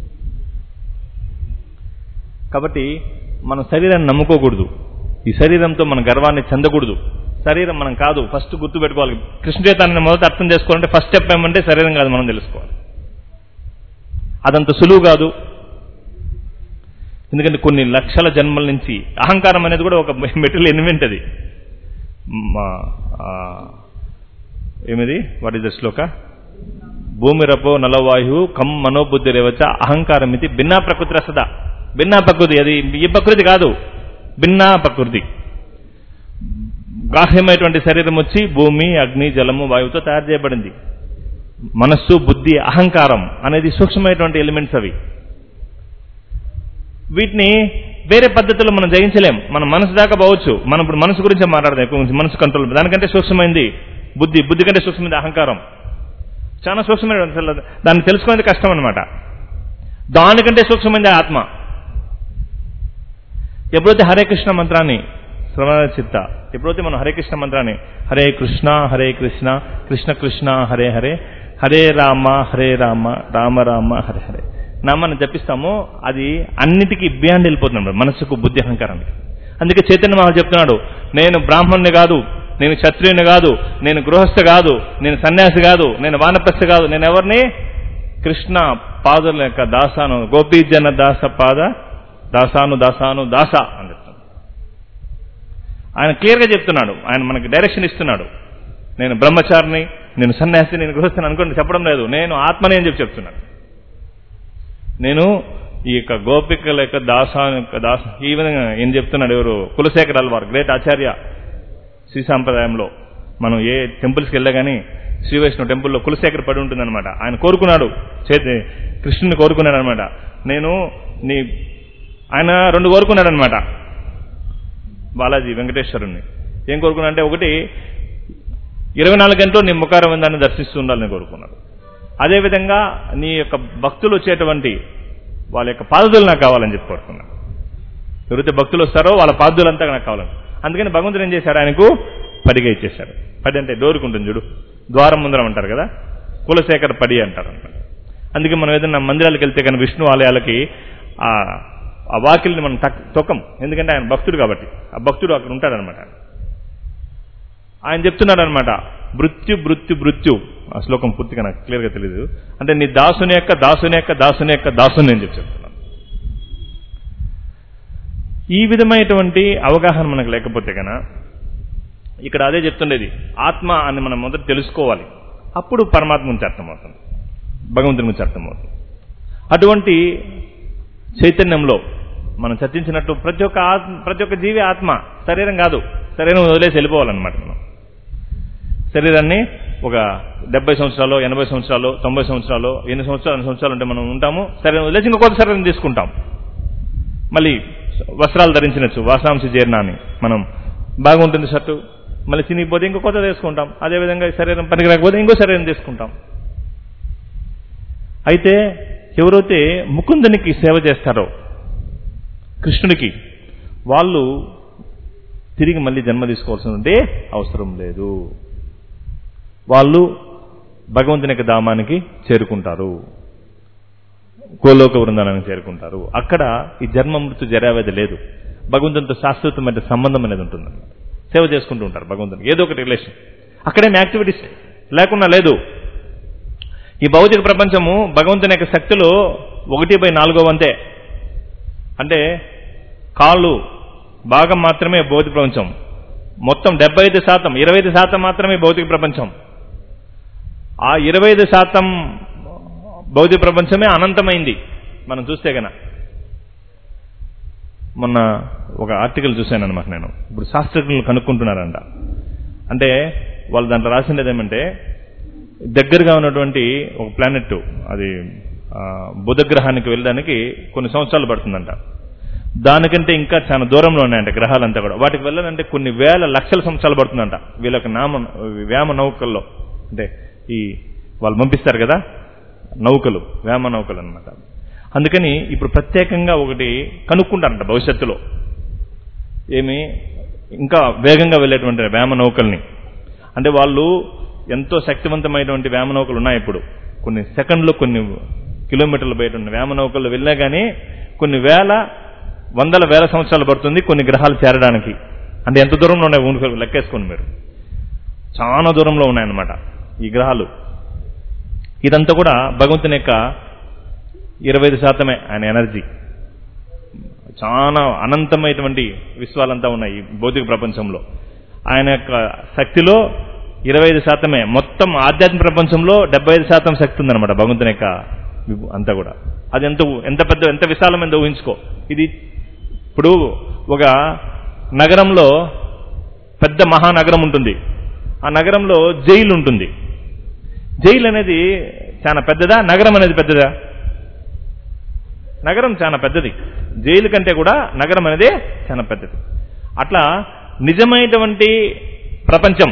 కాబట్టి మన శరీరాన్ని నమ్ముకోకూడదు ఈ శరీరంతో మన గర్వాన్ని చెందకూడదు శరీరం మనం కాదు ఫస్ట్ గుర్తుపెట్టుకోవాలి కృష్ణ చైతన్యాన్ని మొదట అర్థం చేసుకోవాలంటే ఫస్ట్ స్టెప్ ఏమంటే శరీరం కాదు మనం తెలుసుకోవాలి అదంత సులువు కాదు ఎందుకంటే కొన్ని లక్షల జన్మల నుంచి అహంకారం అనేది కూడా ఒక మెటీరియల్ ఎలిమెంట్ అది మా- ఆ, ఏమిది వాట్ ఇస్ ద శ్లోక భూమి రపో నలవాయు కమ్ మనోబుద్ధి రేవచ్చ అహంకారం ఇది భిన్నా ప్రకృతి రసద భిన్నా ప్రకృతి అది ఈ ప్రకృతి కాదు భిన్నా ప్రకృతి బాహ్యమైనటువంటి శరీరం వచ్చి భూమి అగ్ని జలము వాయువుతో తయారు చేయబడింది మనస్సు బుద్ధి అహంకారం అనేది సూక్ష్మమైనటువంటి ఎలిమెంట్స్ అవి వీటిని వేరే పద్ధతిలో మనం జయించలేం మన మనసు దాకా పోవచ్చు మనం ఇప్పుడు మనసు గురించి మాట్లాడదాం ఎక్కువ గురించి మనసు కంట్రోల్ దానికంటే సూక్ష్మమైంది బుద్ధి బుద్ధి కంటే సూక్ష్మమైంది అహంకారం చాలా సూక్ష్మమైన అసలు దాన్ని తెలుసుకునేది కష్టం అనమాట దానికంటే సూక్ష్మమైంది ఆత్మ ఎప్పుడైతే హరే కృష్ణ మంత్రాన్ని శ్రవణ చిత్త ఎప్పుడైతే మనం హరే కృష్ణ మంత్రాన్ని హరే కృష్ణ హరే కృష్ణ కృష్ణ కృష్ణ హరే హరే హరే రామ హరే రామ రామ రామ హరే హరే నామాన్ని జపిస్తామో అది అన్నిటికీ బియాండ్ వెళ్ళిపోతున్నాడు మనసుకు బుద్ధి అహంకారానికి అందుకే చైతన్య మహా చెప్తున్నాడు నేను బ్రాహ్మణ్ణి కాదు నేను క్షత్రియుని కాదు నేను గృహస్థ కాదు నేను సన్యాసి కాదు నేను వానప్రస్థ కాదు నేను ఎవరిని కృష్ణ పాదుల యొక్క దాసాను గోపీజన దాస పాద దాసాను దాసాను దాస అని చెప్తాను ఆయన క్లియర్గా చెప్తున్నాడు ఆయన మనకి డైరెక్షన్ ఇస్తున్నాడు నేను బ్రహ్మచారిని నేను సన్యాసి నేను గృహస్థని అనుకోండి చెప్పడం లేదు నేను ఆత్మని అని చెప్పి చెప్తున్నాను నేను ఈ యొక్క గోపికల యొక్క దాసాను యొక్క దాస ఈ విధంగా ఏం చెప్తున్నాడు ఎవరు కులశేఖర్ అల్వార్ గ్రేట్ ఆచార్య శ్రీ సాంప్రదాయంలో మనం ఏ టెంపుల్స్కి వెళ్ళా కానీ శ్రీ వైష్ణవ టెంపుల్లో కులశేఖర్ పడి ఉంటుందన్నమాట ఆయన కోరుకున్నాడు చేతి కృష్ణుని కోరుకున్నాడు అనమాట నేను నీ ఆయన రెండు కోరుకున్నాడు అనమాట బాలాజీ వెంకటేశ్వరుణ్ణి ఏం కోరుకున్నా అంటే ఒకటి ఇరవై నాలుగు గంటలు నీ ముఖారం దాన్ని దర్శిస్తూ ఉండాలని కోరుకున్నాడు అదేవిధంగా నీ యొక్క భక్తులు వచ్చేటువంటి వాళ్ళ యొక్క పాదులు నాకు కావాలని చెప్పి కోరుకున్నాడు ఎవరైతే భక్తులు వస్తారో వాళ్ళ పాదులంతా నాకు కావాలని అందుకని భగవంతుడు ఏం చేశాడు ఆయనకు పడిగా ఇచ్చేశాడు పడి అంటే డోరుకు ఉంటుంది చూడు ద్వారం ముందరం అంటారు కదా కులశేఖర పడి అంటారు అన్నమాట అందుకే మనం ఏదైనా మందిరాలకు వెళ్తే కానీ విష్ణు ఆలయాలకి ఆ ఆ వాకిల్ని మనం తక్- తొక్కం ఎందుకంటే ఆయన భక్తుడు కాబట్టి ఆ భక్తుడు అక్కడ ఉంటాడనమాట ఆయన చెప్తున్నాడు అనమాట మృత్యు మృత్యు మృత్యు ఆ శ్లోకం పూర్తిగా నాకు క్లియర్గా తెలియదు అంటే నీ దాసుని యొక్క దాసుని యొక్క దాసుని యొక్క దాసుని అని చెప్పి చెప్తున్నాను ఈ విధమైనటువంటి అవగాహన మనకు లేకపోతే కన ఇక్కడ అదే చెప్తుండేది ఆత్మ అని మనం మొదట తెలుసుకోవాలి అప్పుడు పరమాత్మ గురించి అర్థమవుతుంది భగవంతుని గురించి అర్థమవుతుంది అటువంటి చైతన్యంలో మనం చర్చించినట్టు ప్రతి ఒక్క ఆత్మ ప్రతి ఒక్క జీవి ఆత్మ శరీరం కాదు శరీరం వదిలేసి వెళ్ళిపోవాలన్నమాట మనం శరీరాన్ని ఒక డెబ్బై సంవత్సరాలు ఎనభై సంవత్సరాలు తొంభై సంవత్సరాలు ఎన్ని సంవత్సరాలు ఎన్ని సంవత్సరాలు అంటే మనం ఉంటాము శరీరం వదిలేసి ఇంకో కొత్త శరీరం తీసుకుంటాం మళ్ళీ వస్త్రాలు ధరించినచ్చు వాసాంశ జీర్ణాన్ని మనం బాగుంటుంది షర్టు మళ్ళీ చినిగిపోతే ఇంకో కొత్త తీసుకుంటాం అదేవిధంగా ఈ శరీరం పనికి రాకపోతే ఇంకో శరీరం తీసుకుంటాం అయితే ఎవరైతే ముకుందునికి సేవ చేస్తారో కృష్ణునికి వాళ్ళు తిరిగి మళ్ళీ జన్మ తీసుకోవాల్సిందే అవసరం లేదు వాళ్ళు భగవంతుని యొక్క ధామానికి చేరుకుంటారు గోలోక బృందానికి చేరుకుంటారు అక్కడ ఈ జన్మ మృత్యు జరావ్యాధి లేదు భగవంతునితో శాశ్వతమైన సంబంధం అనేది ఉంటుంది సేవ చేసుకుంటూ ఉంటారు భగవంతునికి ఏదో ఒకటి రిలేషన్ అక్కడేం యాక్టివిటీస్ లేకుండా లేదు ఈ భౌతిక ప్రపంచము భగవంతుని యొక్క శక్తులు ఒకటి బై నాలుగో వంతే అంటే కాళ్ళు భాగం మాత్రమే భౌతిక ప్రపంచం మొత్తం డెబ్బై ఐదు శాతం ఇరవై ఐదు శాతం మాత్రమే భౌతిక ప్రపంచం ఆ ఇరవై ఐదు శాతం భౌతిక ప్రపంచమే అనంతమైంది మనం చూస్తే గన మొన్న ఒక ఆర్టికల్ చూశాను అనమాట నేను ఇప్పుడు శాస్త్రజ్ఞులు కనుక్కుంటున్నారంట అంటే వాళ్ళు దాంట్లో రాసినది ఏమంటే దగ్గరగా ఉన్నటువంటి ఒక ప్లానెట్ అది ఆ, బుధ గ్రహానికి వెళ్ళడానికి కొన్ని సంవత్సరాలు పడుతుందంట దానికంటే ఇంకా చాలా దూరంలో ఉన్నాయంట గ్రహాలంతా కూడా వాటికి వెళ్ళాలంటే కొన్ని వేల లక్షల సంవత్సరాలు పడుతుందంట వీళ్ళకి నామ వ్యామ నౌకల్లో అంటే ఈ వాళ్ళు పంపిస్తారు కదా నౌకలు వేమ నౌకలు అన్నమాట అందుకని ఇప్పుడు ప్రత్యేకంగా ఒకటి కనుక్కుంటారంట భవిష్యత్తులో ఏమి ఇంకా వేగంగా వెళ్ళేటువంటి వేమ నౌకల్ని అంటే వాళ్ళు ఎంతో శక్తివంతమైనటువంటి వేమ నౌకలు ఉన్నాయి ఇప్పుడు కొన్ని సెకండ్లు కొన్ని కిలోమీటర్లు బయట ఉన్న వేమ నౌకలు వెళ్ళినా కానీ కొన్ని వేల వందల వేల సంవత్సరాలు పడుతుంది కొన్ని గ్రహాలు చేరడానికి అంటే ఎంత దూరంలో ఉన్నాయి ఊనుకో- లెక్కేసుకోండి మీరు చాలా దూరంలో ఉన్నాయన్నమాట ఈ గ్రహాలు ఇదంతా కూడా భగవంతుని యొక్క ఇరవై ఐదు శాతమే ఆయన ఎనర్జీ చాలా అనంతమైనటువంటి విశ్వాలంతా ఉన్నాయి ఈ భౌతిక ప్రపంచంలో ఆయన యొక్క శక్తిలో ఇరవై ఐదు శాతమే మొత్తం ఆధ్యాత్మిక ప్రపంచంలో డెబ్బై ఐదు శాతం శక్తి ఉందన్నమాట భగవంతుని యొక్క విభు- అంతా కూడా అది ఎంత ఎంత పెద్ద ఎంత విశాలమైందో ఊహించుకో ఇది ఇప్పుడు ఒక నగరంలో పెద్ద మహానగరం ఉంటుంది ఆ నగరంలో జైలు ఉంటుంది జైలు అనేది చాలా పెద్దదా నగరం అనేది పెద్దదా నగరం చాలా పెద్దది జైలు కంటే కూడా నగరం అనేది చాలా పెద్దది అట్లా నిజమైనటువంటి ప్రపంచం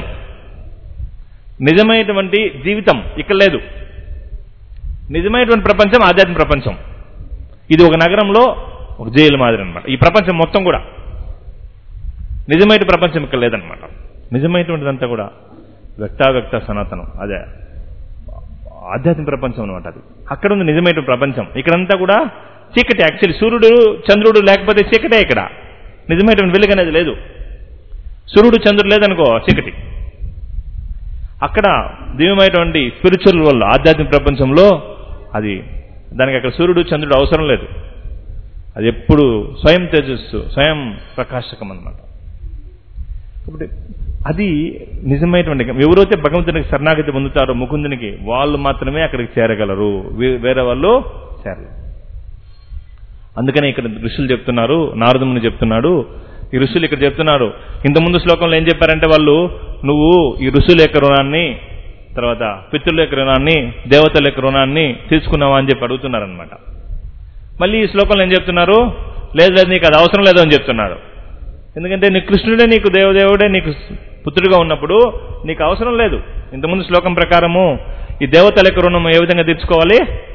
నిజమైనటువంటి జీవితం ఇక్కడ లేదు నిజమైనటువంటి ప్రపంచం ఆధ్యాత్మిక ప్రపంచం ఇది ఒక నగరంలో ఒక జైలు మాదిరి అనమాట ఈ ప్రపంచం మొత్తం కూడా నిజమైన ప్రపంచం ఇక్కడ లేదనమాట నిజమైనటువంటిదంతా కూడా వ్యక్తావ్యక్త సనాతనం అదే ఆధ్యాత్మిక ప్రపంచం అనమాట అది అక్కడ ఉంది నిజమైన ప్రపంచం ఇక్కడంతా కూడా చీకటి యాక్చువల్లీ సూర్యుడు చంద్రుడు లేకపోతే చీకటే ఇక్కడ నిజమైనటువంటి వెలుగు అనేది లేదు సూర్యుడు చంద్రుడు లేదనుకో చీకటి అక్కడ దివ్యమైనటువంటి స్పిరిచువల్ వల్ల ఆధ్యాత్మిక ప్రపంచంలో అది దానికి అక్కడ సూర్యుడు చంద్రుడు అవసరం లేదు అది ఎప్పుడు స్వయం తేజస్సు స్వయం ప్రకాశకం అన్నమాట కాబట్టి అది నిజమైనటువంటి ఎవరైతే భగవంతునికి శరణాగతి పొందుతారో ముకుందునికి వాళ్ళు మాత్రమే అక్కడికి చేరగలరు వే- వేరే వాళ్ళు చేరలేరు అందుకనే ఇక్కడ ఋషులు చెప్తున్నారు నారదముని చెప్తున్నాడు ఈ ఋషులు ఇక్కడ చెప్తున్నారు ఇంతకుముందు శ్లోకంలో ఏం చెప్పారంటే వాళ్ళు నువ్వు ఈ ఋషుల యొక్క రుణాన్ని తర్వాత పితృల యొక్క రుణాన్ని దేవతల యొక్క రుణాన్ని తీసుకున్నావా అని చెప్పి అడుగుతున్నారనమాట మళ్ళీ ఈ శ్లోకంలో ఏం చెప్తున్నారు లేదు లేదు నీకు అది అవసరం లేదు అని చెప్తున్నాడు ఎందుకంటే నీ కృష్ణుడే నీకు దేవదేవుడే నీకు పుత్రుడిగా ఉన్నప్పుడు నీకు అవసరం లేదు ఇంతకుముందు శ్లోకం ప్రకారము ఈ దేవతల యొక్క రుణం ఏ విధంగా తీర్చుకోవాలి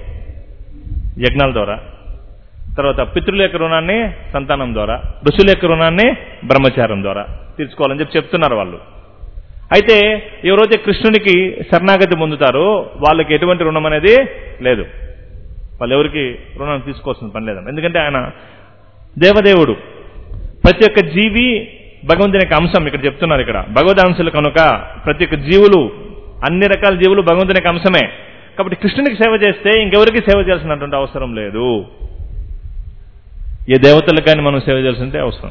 యజ్ఞాల ద్వారా తర్వాత పితృల యొక్క రుణాన్ని సంతానం ద్వారా ఋషుల యొక్క రుణాన్ని బ్రహ్మచారం ద్వారా తీర్చుకోవాలని చెప్పి చెప్తున్నారు వాళ్ళు అయితే ఎవరైతే కృష్ణునికి శరణాగతి పొందుతారో వాళ్ళకి ఎటువంటి రుణం అనేది లేదు వాళ్ళు ఎవరికి రుణం తీసుకోవాల్సిన పని లేదండి ఎందుకంటే ఆయన దేవదేవుడు ప్రతి ఒక్క జీవి భగవంతుని యొక్క అంశం ఇక్కడ చెప్తున్నారు ఇక్కడ భగవద్ అంశాలు కనుక ప్రతి ఒక్క జీవులు అన్ని రకాల జీవులు భగవంతుని యొక్క అంశమే కాబట్టి కృష్ణునికి సేవ చేస్తే ఇంకెవరికి సేవ చేయాల్సినటువంటి అవసరం లేదు ఏ దేవతలకు కానీ మనం సేవ చేయాల్సింటే అవసరం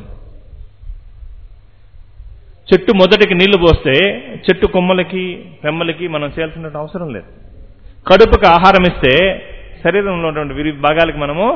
చెట్టు మొదటికి నీళ్లు పోస్తే చెట్టు కొమ్మలకి రెమ్మలకి మనం చేయాల్సిన అవసరం లేదు కడుపుకి ఆహారం ఇస్తే శరీరంలో ఉన్నటువంటి విరి భాగాలకి మనము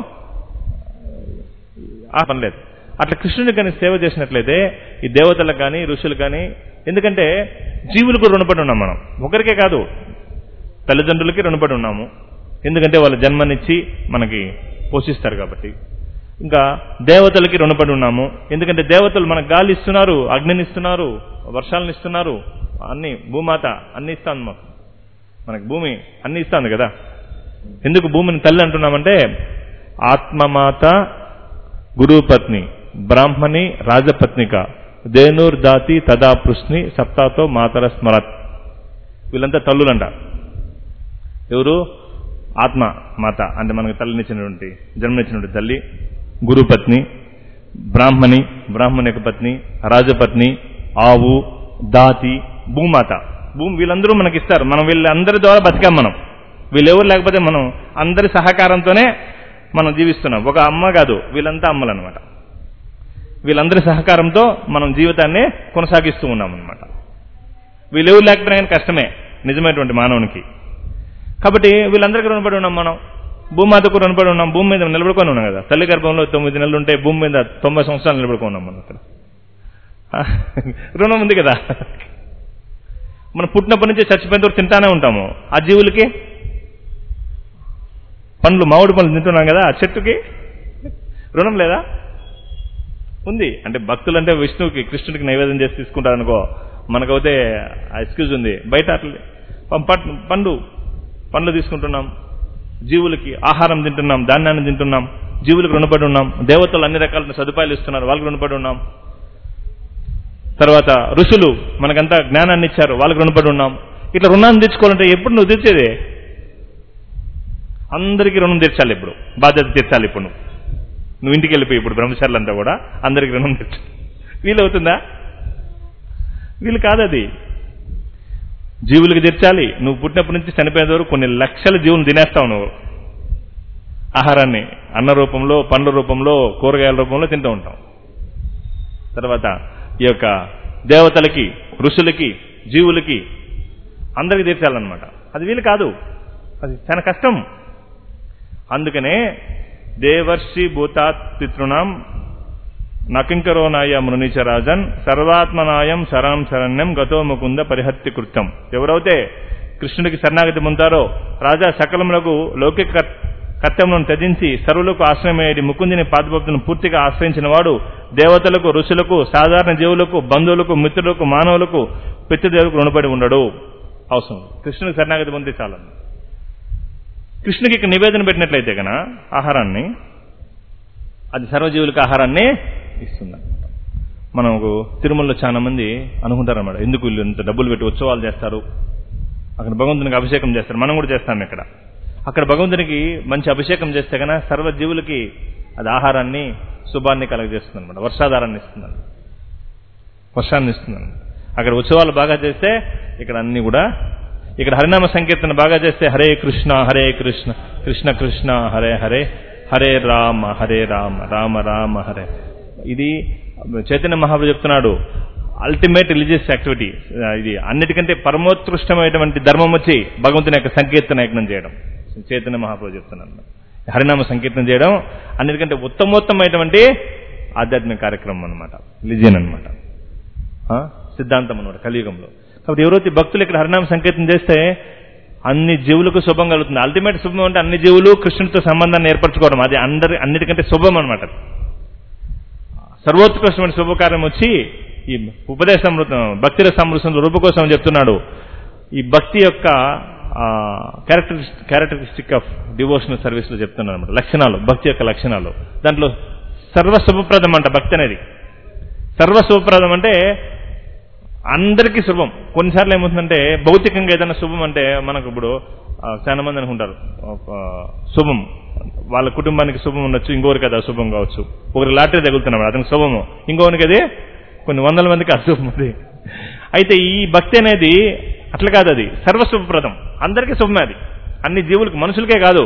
ఆ పని లేదు అట్లా కృష్ణుని కానీ సేవ చేసినట్లయితే ఈ దేవతలకు కానీ ఋషులకు కానీ ఎందుకంటే జీవులకు రుణపడి ఉన్నాం మనం ఒకరికే కాదు తల్లిదండ్రులకి రుణపడి ఉన్నాము ఎందుకంటే వాళ్ళు జన్మనిచ్చి మనకి పోషిస్తారు కాబట్టి ఇంకా దేవతలకి రుణపడి ఉన్నాము ఎందుకంటే దేవతలు మనకు గాలి ఇస్తున్నారు అగ్నిని ఇస్తున్నారు వర్షాలను ఇస్తున్నారు అన్ని భూమాత అన్ని ఇస్తాను మాకు మనకి భూమి అన్ని ఇస్తాను కదా ఎందుకు భూమిని తల్లి అంటున్నామంటే ఆత్మమాత గురుపత్ని బ్రాహ్మణి రాజపత్నిక దేనూర్ దాతి తదా పృష్ణి సప్తాతో మాతర స్మరత్ వీళ్ళంతా తల్లులంట ఎవరు ఆత్మ మాత అంటే మనకు తల్లినిచ్చినటువంటి జన్మనిచ్చినటువంటి తల్లి గురుపత్ని బ్రాహ్మణి బ్రాహ్మణి యొక్క పత్ని రాజపత్ని ఆవు దాతి భూమాత భూమి వీళ్ళందరూ మనకి ఇస్తారు మనం వీళ్ళందరి ద్వారా బతికాం మనం వీళ్ళెవరు లేకపోతే మనం అందరి సహకారంతోనే మనం జీవిస్తున్నాం ఒక అమ్మ కాదు వీళ్ళంతా అమ్మలు అనమాట వీళ్ళందరి సహకారంతో మనం జీవితాన్ని కొనసాగిస్తూ ఉన్నాం అనమాట వీళ్ళెవరు లేకపోయినా కానీ కష్టమే నిజమైనటువంటి మానవునికి కాబట్టి వీళ్ళందరికీ రుణపడి ఉన్నాం మనం భూమాతకు రుణపడి ఉన్నాం భూమి మీద నిలబడుకొని ఉన్నాం కదా తల్లి గర్భంలో తొమ్మిది నెలలు ఉంటే భూమి మీద తొంభై సంవత్సరాలు నిలబడుకొని ఉన్నాం మనం అక్కడ రుణం ఉంది కదా మనం పుట్టినప్పటి నుంచి చచ్చిపోయిన వరకు తింటానే ఉంటాము ఆ జీవులకి పండ్లు మామిడి పండ్లు తింటున్నాం కదా ఆ చెట్టుకి రుణం లేదా ఉంది అంటే భక్తులు అంటే విష్ణువుకి కృష్ణుడికి నైవేద్యం చేసి తీసుకుంటారనుకో మనకైతే ఆ ఎక్స్క్యూజ్ ఉంది బయట అట్లే పం- పట్- పండు పండ్లు తీసుకుంటున్నాం జీవులకి ఆహారం తింటున్నాం ధాన్యాన్ని తింటున్నాం జీవులకు రుణపడి ఉన్నాం దేవతలు అన్ని రకాల సదుపాయాలు ఇస్తున్నారు వాళ్ళకి రుణపడి ఉన్నాం తర్వాత ఋషులు మనకంతా జ్ఞానాన్ని ఇచ్చారు వాళ్ళకి రుణపడి ఉన్నాం ఇట్లా రుణాన్ని తెచ్చుకోవాలంటే ఎప్పుడు నువ్వు తీర్చేదే అందరికీ రుణం తీర్చాలి ఇప్పుడు బాధ్యత తీర్చాలి ఇప్పుడు నువ్వు నువ్వు ఇంటికి వెళ్ళిపోయి ఇప్పుడు బ్రహ్మచారులంతా కూడా అందరికి రుణం తీర్చాలి వీలవుతుందా వీలు కాదది జీవులకు తీర్చాలి నువ్వు పుట్టినప్పటి నుంచి చనిపోయేంత వరకు కొన్ని లక్షల జీవులు తినేస్తావు నువ్వు ఆహారాన్ని అన్న రూపంలో పండ్ల రూపంలో కూరగాయల రూపంలో తింటూ ఉంటాం తర్వాత ఈ యొక్క దేవతలకి ఋషులకి జీవులకి అందరికి తీర్చాలన్నమాట అది వీలు కాదు అది చాలా కష్టం అందుకనే దేవర్షి భూతాత్ పితృణాం నకింకరోనాయ మృనిచరాజన్ సర్వాత్మనాయం శరణం శరణ్యం గతో ముకుంద పరిహత్తి కృత్యం ఎవరైతే కృష్ణుడికి శరణాగతి పొందారో రాజా సకలములకు లౌకిక కర్- కర్తవ్యం త్యజించి సర్వులకు ఆశ్రయమయ్యేది ముకుందిని పాదభక్తులను పూర్తిగా ఆశ్రయించిన వాడు దేవతలకు ఋషులకు సాధారణ జీవులకు బంధువులకు మిత్రులకు మానవులకు పితృదేవులకు రుణపడి ఉండడు అవసరం కృష్ణుడికి శరణాగతి పొందితే చాలండి కృష్ణుడికి ఇక్కడ నివేదన పెట్టినట్లయితే కన ఆహారాన్ని అది సర్వజీవులకు ఆహారాన్ని ఇస్తుంది మనం ఒక తిరుమలలో చాలా మంది అనుకుంటారు అన్నమాట ఎందుకు వీళ్ళు ఇంత డబ్బులు పెట్టి ఉత్సవాలు చేస్తారు అక్కడ భగవంతునికి అభిషేకం చేస్తారు మనం కూడా చేస్తాం ఇక్కడ అక్కడ భగవంతునికి మంచి అభిషేకం చేస్తే కనుక సర్వజీవులకి అది ఆహారాన్ని శుభాన్ని కలగజేస్తుంది అనమాట వర్షాధారాన్ని ఇస్తుంది వర్షాన్ని ఇస్తుంది అక్కడ ఉత్సవాలు బాగా చేస్తే ఇక్కడ అన్ని కూడా ఇక్కడ హరినామ సంకీర్తన బాగా చేస్తే హరే కృష్ణ హరే కృష్ణ కృష్ణ కృష్ణ హరే హరే హరే రామ హరే రామ రామ రామ హరే ఇది చైతన్య మహాప్రభు చెప్తున్నాడు అల్టిమేట్ రిలీజియస్ యాక్టివిటీ ఇది అన్నిటికంటే పరమోత్కృష్టమైనటువంటి ధర్మం వచ్చి భగవంతుని యొక్క సంకీర్తన యజ్ఞం చేయడం చైతన్య మహాప్రభు చెప్తున్నాను హరినామ సంకీర్తన చేయడం అన్నిటికంటే ఉత్తమోత్తమైనటువంటి ఆధ్యాత్మిక కార్యక్రమం అనమాట రిలీజియన్ అనమాట సిద్ధాంతం అనమాట కలియుగంలో కాబట్టి ఎవరైతే భక్తులు ఇక్కడ హరినామ సంకీర్తన చేస్తే అన్ని జీవులకు శుభం కలుగుతుంది అల్టిమేట్ శుభం అంటే అన్ని జీవులు కృష్ణుడితో సంబంధాన్ని ఏర్పరచుకోవడం అది అందరి అన్నిటికంటే శుభం అనమాట సర్వోత్కృష్టమైన శుభకార్యం వచ్చి ఈ ఉపదేశామృతం భక్తి రసామృతంలో రూప కోసం చెప్తున్నాడు ఈ భక్తి యొక్క character characteristic of devotional service లో చెప్తున్నాడు అనమాట లక్షణాలు భక్తి యొక్క లక్షణాలు దాంట్లో సర్వ శుభప్రదం అంట భక్తి అనేది సర్వ శుభప్రదం అంటే అందరికీ శుభం కొన్నిసార్లు ఏమవుతుందంటే భౌతికంగా ఏదైనా శుభం అంటే మనకు ఇప్పుడు ఆ, చాలా మంది అనుకుంటారు ఒక, శుభం వాళ్ళ కుటుంబానికి శుభం ఉండొచ్చు ఇంకోరికి అది అశుభం కావచ్చు ఒకరికి లాటరీ తగులుతున్నాడు అతనికి శుభము ఇంకోనికి అది కొన్ని వందల మందికి అశుభం అది అయితే ఈ భక్తి అనేది అట్లా కాదు అది సర్వశుభప్రదం అందరికీ శుభమే అది అన్ని జీవులకు మనుషులకే కాదు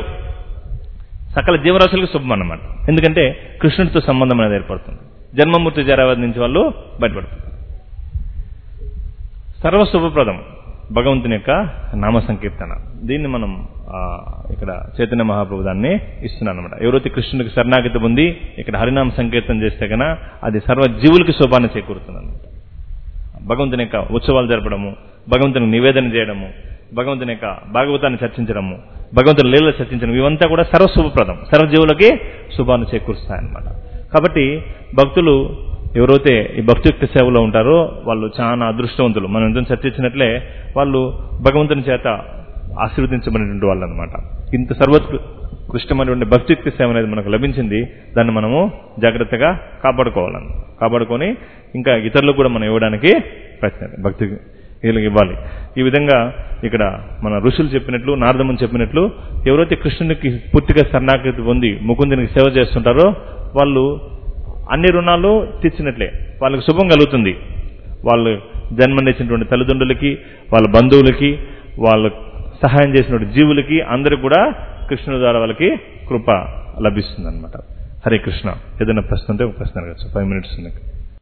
సకల జీవరాశులకు శుభం అన్నమాట ఎందుకంటే కృష్ణుడితో సంబంధం అనేది ఏర్పడుతుంది జన్మమూర్తి జరావతి నుంచి వాళ్ళు బయటపడుతుంది సర్వశుభప్రదం భగవంతుని యొక్క నామ సంకీర్తన దీన్ని మనం ఆ, ఇక్కడ చైతన్య మహాప్రభు దాన్ని ఇస్తున్నాను అనమాట ఎవరైతే కృష్ణుడికి శరణాగతి పొంది ఇక్కడ హరినామ సంకీర్తన చేస్తే కనుక అది సర్వ జీవులకి శోభాన్ని చేకూరుతుంది అనమాట భగవంతుని యొక్క ఉత్సవాలు జరపడము భగవంతుని నివేదన చేయడము భగవంతుని యొక్క భాగవతాన్ని చర్చించడము భగవంతుని లీలలు చర్చించడం ఇవంతా కూడా సర్వశుభప్రదం సర్వజీవులకి శుభాన్ని చేకూరుస్తాయన్నమాట కాబట్టి భక్తులు ఎవరైతే ఈ భక్తియుక్త సేవలో ఉంటారో వాళ్ళు చాలా అదృష్టవంతులు మనం ఇంత చర్చించినట్లే వాళ్ళు భగవంతుని చేత ఆశీర్వదించబడినటువంటి వాళ్ళు అనమాట ఇంత సర్వోత్కృష్టమైనటువంటి భక్తియుక్త సేవ అనేది మనకు లభించింది దాన్ని మనము జాగ్రత్తగా కాపాడుకోవాలని కాపాడుకొని ఇంకా ఇతరులకు కూడా మనం ఇవ్వడానికి ప్రయత్నం భక్తి వీళ్ళకి ఇవ్వాలి ఈ విధంగా ఇక్కడ మన ఋషులు చెప్పినట్లు నారదముని చెప్పినట్లు ఎవరైతే కృష్ణునికి పూర్తిగా శరణాగతి పొంది ముకుందునికి సేవ చేస్తుంటారో వాళ్ళు అన్ని రుణాలు తీర్చినట్లే వాళ్ళకి శుభం కలుగుతుంది వాళ్ళు జన్మనిచ్చినటువంటి తల్లిదండ్రులకి వాళ్ళ బంధువులకి వాళ్ళ సహాయం చేసినటువంటి జీవులకి అందరికి కూడా కృష్ణుడి ద్వారా వాళ్ళకి కృప లభిస్తుంది అనమాట హరే కృష్ణ ఏదైనా ప్రశ్న ఉంటే ఒక ప్రశ్న అడగచ్చు ఫైవ్ మినిట్స్ ఉంది